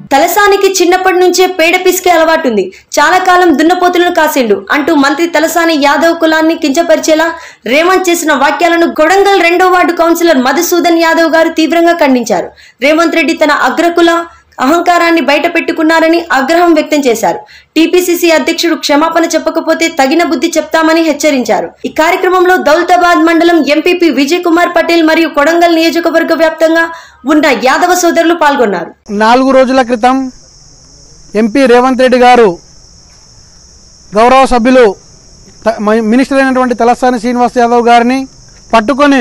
తలసానికి చిన్నప్పటి నుంచే పేడ పిసికే అలవాటుంది చాలా కాలం దున్నపోతులను కాసిండు అంటూ మంత్రి తలసాని యాదవ్ కులాన్ని కించపరిచేలా రేవంత్ చేసిన వ్యాఖ్యలను కొడంగల్ రెండో వార్డు కౌన్సిలర్ మధుసూదన్ యాదవ్ గారు తీవ్రంగా ఖండించారు రేవంత్ రెడ్డి తన అగ్రకుల అహంకారాన్ని బయట పెట్టుకున్నారని ఆగ్రహం వ్యక్తం చేశారు టీపీసీసీ అధ్యక్షుడు క్షమాపణ చెప్పకపోతే తగిన బుద్ధి చెప్తామని హెచ్చరించారు ఈ కార్యక్రమంలో దౌలతాబాద్ మండలం ఎంపీపీ విజయ్ కుమార్ పటేల్ మరియు కొడంగల్ నియోజకవర్గ వ్యాప్తంగా ఉన్న యాదవ సోదరులు పాల్గొన్నారు నాలుగు రోజుల క్రితం ఎంపీ రేవంత్ రెడ్డి గారు గౌరవ సభ్యులు త- మ- మినిస్టర్ అయినటువంటి తలసాని శ్రీనివాస్ యాదవ్ గారిని పట్టుకొని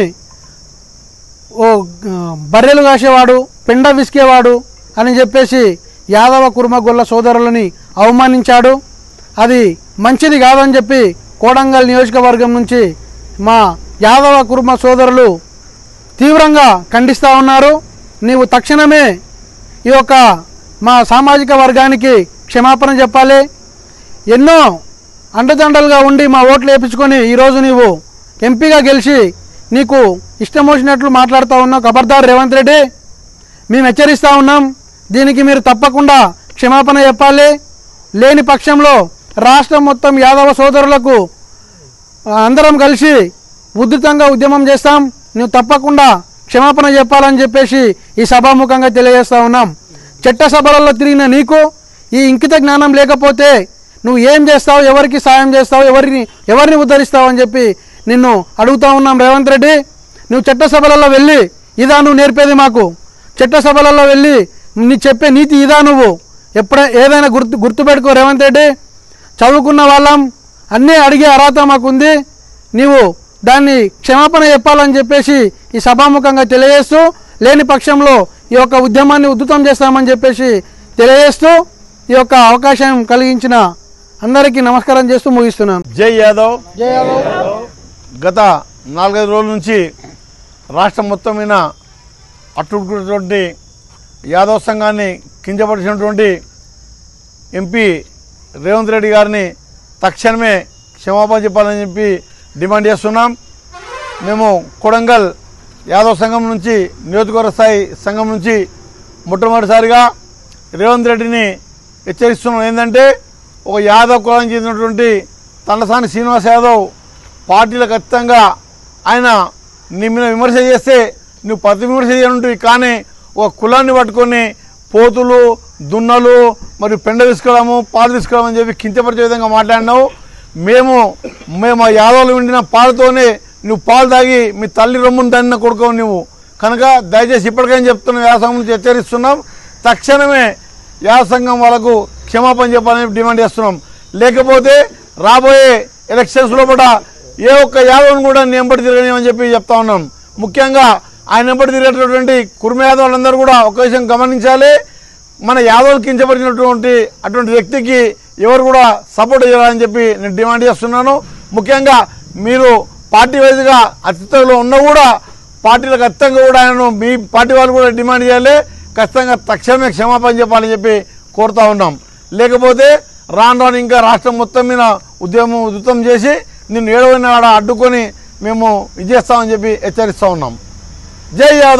ఓ ఆ, బర్రెలు కాసేవాడు పెండ విసికేవాడు అని చెప్పేసి యాదవ కుర్మ గొల్ల సోదరులని అవమానించాడు అది మంచిది కాదని చెప్పి కోడంగల్ నియోజకవర్గం నుంచి మా యాదవ కుర్మ సోదరులు తీవ్రంగా ఖండిస్తూ ఉన్నారు నీవు తక్షణమే ఈ యొక్క మా సామాజిక వర్గానికి క్షమాపణ చెప్పాలి ఎన్నో అండదండలుగా ఉండి మా ఓట్లు వేయించుకొని ఈరోజు నీవు ఎంపీగా గెలిచి నీకు ఇష్టం వచ్చినట్లు మాట్లాడుతూ ఉన్నావు ఖబర్దార్ రేవంత్ రెడ్డి మేము హెచ్చరిస్తూ ఉన్నాం దీనికి మీరు తప్పకుండా క్షమాపణ చెప్పాలి లేని పక్షంలో రాష్ట్రం మొత్తం యాదవ సోదరులకు అందరం కలిసి ఉధృతంగా ఉద్యమం చేస్తాం నువ్వు తప్పకుండా క్షమాపణ చెప్పాలని చెప్పేసి ఈ సభాముఖంగా తెలియజేస్తా ఉన్నాం చట్టసభలలో తిరిగిన నీకు ఈ ఇంకిత జ్ఞానం లేకపోతే నువ్వు ఏం చేస్తావు ఎవరికి సాయం చేస్తావు ఎవరిని ఎవరిని ఉద్ధరిస్తావు అని చెప్పి నిన్ను అడుగుతా ఉన్నాం రేవంత్ రెడ్డి నువ్వు చట్టసభలలో వెళ్ళి ఇదా నువ్వు నేర్పేది మాకు చట్టసభలలో వెళ్ళి నీ చెప్పే నీతి ఇదా నువ్వు ఎప్పుడ ఏదైనా గుర్తు గుర్తుపెట్టుకో రేవంత్ రెడ్డి చదువుకున్న వాళ్ళం అన్నీ అడిగే అర్హత మాకుంది నీవు దాన్ని క్షమాపణ చెప్పాలని చెప్పేసి ఈ సభాముఖంగా తెలియజేస్తూ లేని పక్షంలో ఈ యొక్క ఉద్యమాన్ని ఉద్ధృతం చేస్తామని చెప్పేసి తెలియజేస్తూ ఈ యొక్క అవకాశం కలిగించిన అందరికీ నమస్కారం చేస్తూ ముగిస్తున్నాను జై యాదవ్ జై గత నాలుగైదు రోజుల నుంచి రాష్ట్రం మొత్తం మీద అట్టుకున్నటువంటి యాదవ్ సంఘాన్ని కించపరిచినటువంటి ఎంపీ రేవంత్ రెడ్డి గారిని తక్షణమే క్షమాపణ చెప్పాలని చెప్పి డిమాండ్ చేస్తున్నాం మేము కొడంగల్ యాదవ్ సంఘం నుంచి నియోజకవర్గ స్థాయి సంఘం నుంచి మొట్టమొదటిసారిగా రేవంత్ రెడ్డిని హెచ్చరిస్తున్నాం ఏంటంటే ఒక యాదవ్ కులానికి చెందినటువంటి తండసాని శ్రీనివాస్ యాదవ్ పార్టీలకు ఖచ్చితంగా ఆయన నీ మీద విమర్శ చేస్తే నువ్వు ప్రతి విమర్శ చేయనుంటివి కానీ ఒక కులాన్ని పట్టుకొని పోతులు దున్నలు మరియు పెండ తీసుకురాము పాలు తీసుకురాము అని చెప్పి కించపరిచే విధంగా మాట్లాడినావు మేము మేము ఆ యాదవులు విండిన పాలతోనే నువ్వు పాలు తాగి మీ తల్లి రొమ్మును తన్నిన కొడుకోవు నువ్వు కనుక దయచేసి ఇప్పటికైనా చెప్తున్న వ్యాసంగం నుంచి హెచ్చరిస్తున్నాం తక్షణమే యాసంఘం వాళ్ళకు క్షమాపణ చెప్పాలని డిమాండ్ చేస్తున్నాం లేకపోతే రాబోయే ఎలక్షన్స్ లోపల ఏ ఒక్క యాదవ్ని కూడా నేను ఎంబడి తిరగనివని చెప్పి చెప్తా ఉన్నాం ముఖ్యంగా ఆయన ఎంబడి తిరిగేటటువంటి కుర్మ యాదవులందరూ కూడా ఒక విషయం గమనించాలి మన యాదవులు కించబడినటువంటి అటువంటి వ్యక్తికి ఎవరు కూడా సపోర్ట్ చేయాలని చెప్పి నేను డిమాండ్ చేస్తున్నాను ముఖ్యంగా మీరు పార్టీ వైజ్గా అతిథిలో ఉన్నా కూడా పార్టీలకు ఖచ్చితంగా కూడా ఆయనను మీ పార్టీ వాళ్ళు కూడా డిమాండ్ చేయాలి ఖచ్చితంగా తక్షణమే క్షమాపణ చెప్పాలని చెప్పి కోరుతా ఉన్నాం లేకపోతే రాను రాను ఇంకా రాష్ట్రం మొత్తం మీద ఉద్యమం ఉధృతం చేసి నిన్ను ఏడవైన ఆడ అడ్డుకొని మేము ఇది చేస్తామని చెప్పి హెచ్చరిస్తా ఉన్నాం జై యాదవ్